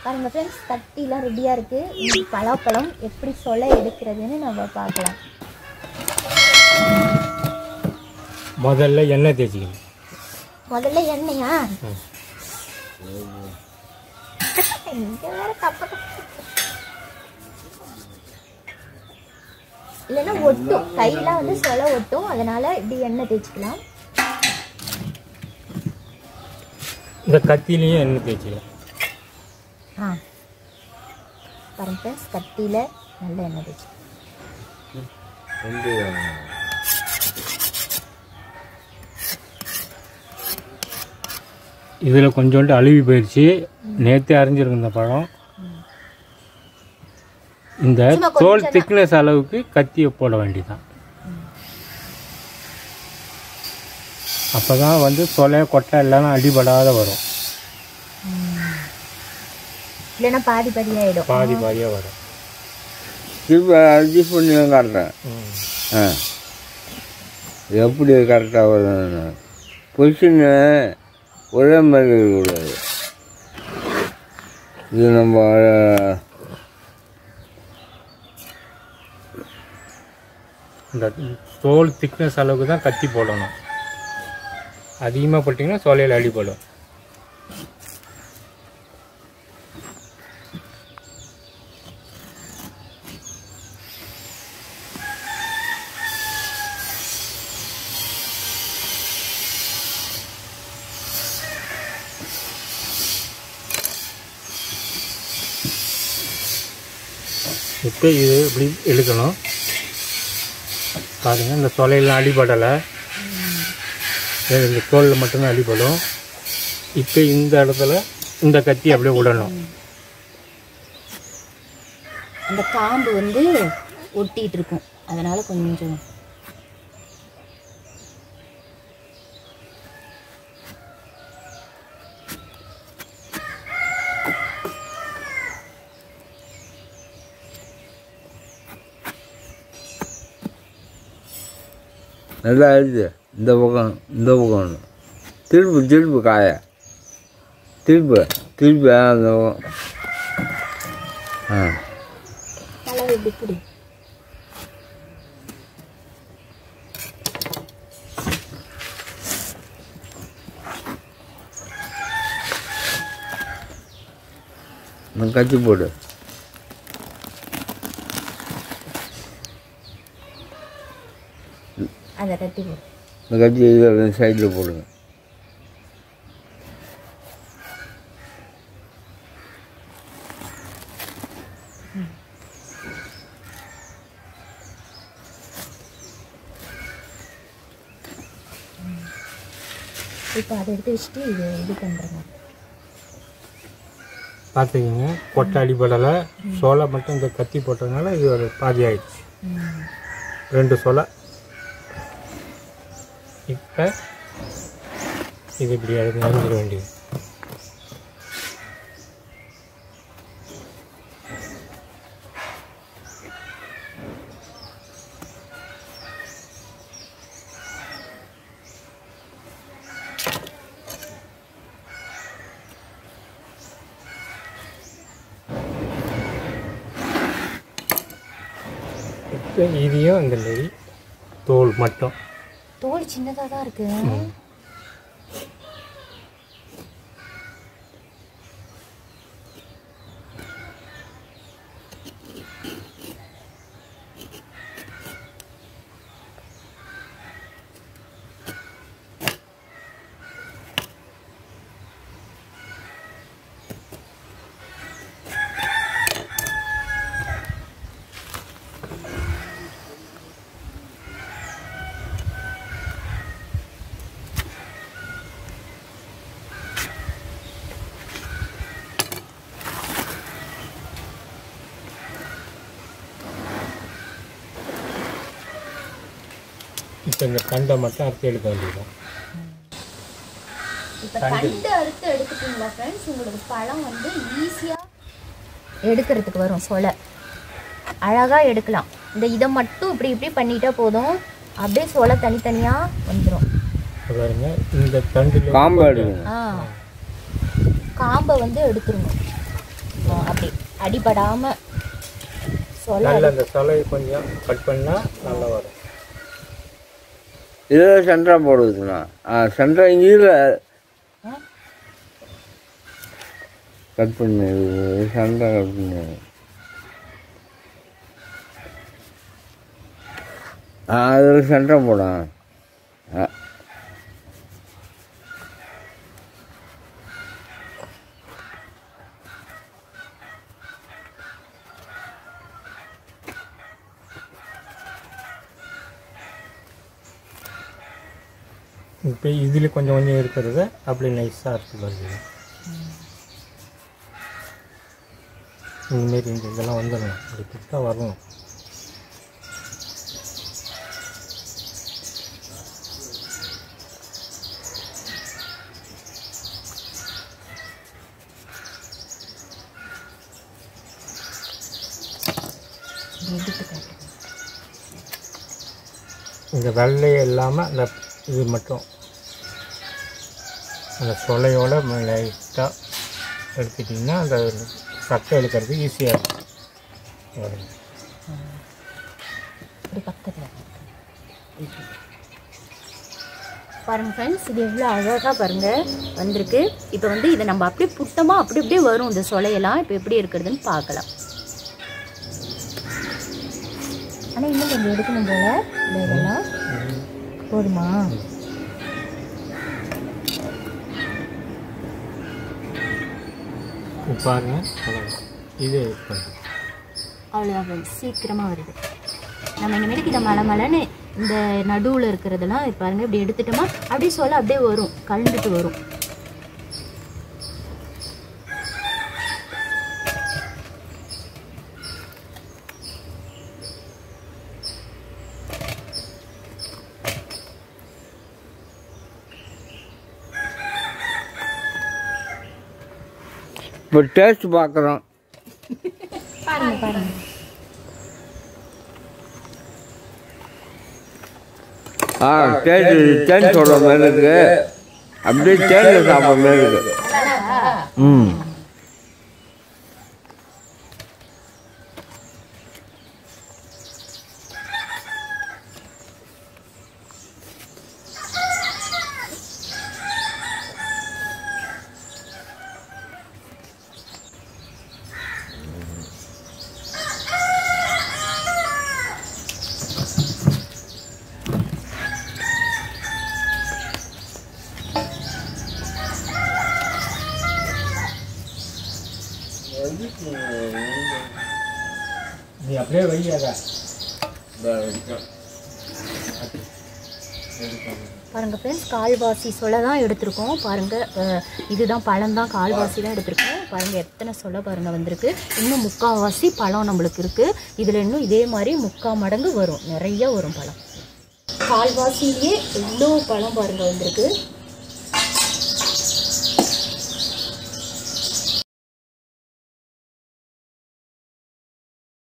பாருங்க ஃப்ரெண்ட்ஸ் கட்டிலாம் ரெடியாக இருக்குது இந்த பலாப்பழம் எப்படி சொல்ல எடுக்கிறதுன்னு நம்ம பார்க்கலாம் முதல்ல எண்ணெய் தேய்ச்சிக்கணும் முதல்ல எண்ணெயா இங்க வேற தப்பு இல்லைன்னா ஒட்டும் கையெல்லாம் வந்து சொல ஒட்டும் அதனால இப்படி எண்ணெய் தேய்ச்சிக்கலாம் இந்த கத்திலையும் எண்ணெய் தேய்ச்சிக்கலாம் ஆ பாருங்க ஃப்ரெண்ட்ஸ் கத்தியில் நல்ல எண்ணெய் தேய்ச்சி வந்து இதில் கொஞ்சோண்டு அழுவி போயிடுச்சு நேற்றே அரைஞ்சிருக்கு இந்த பழம் இந்த சும்மா தோல் கொஞ்சம் திக்னஸ் அளவுக்கு கத்தியை போட வேண்டியதான் அப்போ தான் வந்து சொலை கொட்டை எல்லாம் அடிபடாத வரும் இல்லைன்னா பாதி பாதியாயிடும் பாதி பாதியாக வரும் திருப்பி அட்ஜஸ்ட் பண்ணி தான் காட்டுறேன் ஆ எப்படி கரெக்டாக வரும் பொசிஷனு ஒரே மாதிரி இருக்கக்கூடாது இது நம்ம இந்த தோல் திக்னஸ் அளவுக்கு தான் கத்தி போடணும் அதிகமாக போட்டிங்கன்னா சொலையில் அடிபடும் இப்போ இது இப்படி இழுக்கணும் பாருங்க இந்த சொலையெல்லாம் அடிபடலை இந்த தோலில் மட்டும்தான் அடிபடும் இப்போ இந்த இடத்துல இந்த கத்தி அப்படியே விடணும் அந்த காம்பு வந்து ஒட்டிட்டு இருக்கும் அதனால கொஞ்சம் நல்லா ஆயிடுச்சு இந்த பக்கம் இந்த பக்கம் ஒன்று திருப்பு திருப்பு காய திருப்பு திருப்பி ஆ, அந்த பக்கம் ஆ கலவை இப்படி பிடி நான் கத்தி போடு அதை கட்டி போடு இந்த கத்தி இதில் சைடில் போடுங்க இப்போ அதை எடுத்து வச்சுட்டு இது இது பண்ணுறேங்க பார்த்துக்கிங்க கொட்டை அடிபடலை சோலை மட்டும் இந்த கத்தி போட்டதுனால இது ஒரு பாதி ஆயிடுச்சு ரெண்டு சொலை இப்போ இது இப்படி அழுது அழிஞ்சிட வேண்டியது இப்போ இதையும் இந்த மாதிரி தோல் மட்டும் தோல் சின்னதாக தான் இருக்கு இப்போ இந்த கண்டை மட்டும் அறுத்து எடுக்க வேண்டியதுதான் இப்போ கண்டு அறுத்து எடுத்துட்டீங்களா ஃப்ரெண்ட்ஸ் உங்களுக்கு பழம் வந்து ஈஸியாக எடுக்கிறதுக்கு வரும் சொலை அழகாக எடுக்கலாம் இந்த இதை மட்டும் இப்படி இப்படி பண்ணிட்டா போதும் அப்படியே சொலை தனித்தனியாக வந்துடும் இப்ப பாருங்க இந்த தண்டுல காம்பை எடுக்கணும் ஆ காம்பை வந்து எடுத்துருங்க ஆ, அப்படி அடிபடாம சொலை நல்ல அந்த சொலையை கொஞ்சம் கட் பண்ணால் நல்லா வரும் இதில் சென்டரா போடுவதுண்ணா ஆ சென்டரா இங்கே கட் பண்ணு சென்டரா கட் பண்ணு ஆ அதில் சென்டரா போடா ஆ இப்போ இதில் கொஞ்சம் கொஞ்சம் இருக்கிறத அப்படி நைஸாக அறுத்து வருது இந்தமாரி இந்த இதெல்லாம் வந்துடணும் அப்படி கிட்ட வரணும் எடுத்து காட்டு இந்த வெள்ளை இல்லாமல் அந்த இது மட்டும் அந்த சொலையோட லைட்டாக எடுத்துட்டிங்கன்னா அந்த சக்கை எடுக்கிறது ஈஸியாக இருக்கும் வரும். இப்படி பக்கத்தில் பாருங்க ஃப்ரெண்ட்ஸ் இது எவ்வளோ அழகாக பாருங்க வந்திருக்கு இப்போ வந்து இதை நம்ம அப்படியே புட்டமாக அப்படி அப்படியே வரும் இந்த சொலையெல்லாம் இப்போ எப்படி இருக்கிறதுன்னு பார்க்கலாம் ஆனால் இன்னும் கொஞ்சம் எடுக்கணும் போல இந்த இதெல்லாம் போதுமா இப்போ பாருங்க அவ்வளவுதான். இது பண்ணுறது அவ்வளோதான் ஃப்ரெண்ட்ஸ் சீக்கிரமாக வருது நம்ம இனிமேலுக்கு இதை மலை மலைன்னு இந்த நடுவில் இருக்கிறதெல்லாம் இது பாருங்க இப்படி எடுத்துட்டோமா அப்படியே சொல்ல அப்படியே வரும் கலந்துட்டு வரும் இப்போ டேஸ்ட் பார்க்குறோம் பாருங்க பாருங்க ஆ டேஸ்ட் தேன் சொல்கிற மாதிரி இருக்கு அப்படியே தேனில் சாப்பிட்ற மாதிரி இருக்கு ம் நீ அப்படியே வையாதா பாருங்க ஃப்ரெண்ட்ஸ் கால்வாசி சொலை தான் எடுத்திருக்கோம் பாருங்க அஹ், இதுதான் பழம் தான் கால்வாசி தான் எடுத்திருக்கோம் பாருங்க எத்தனை சொலை பாருங்க வந்திருக்கு இன்னும் முக்கால்வாசி பழம் நம்மளுக்கு இருக்கு இதுல இன்னும் இதே மாதிரி முக்கால் மடங்கு வரும் நிறைய வரும் பழம் கால்வாசிலேயே எவ்வளோ பழம் பாருங்க வந்திருக்கு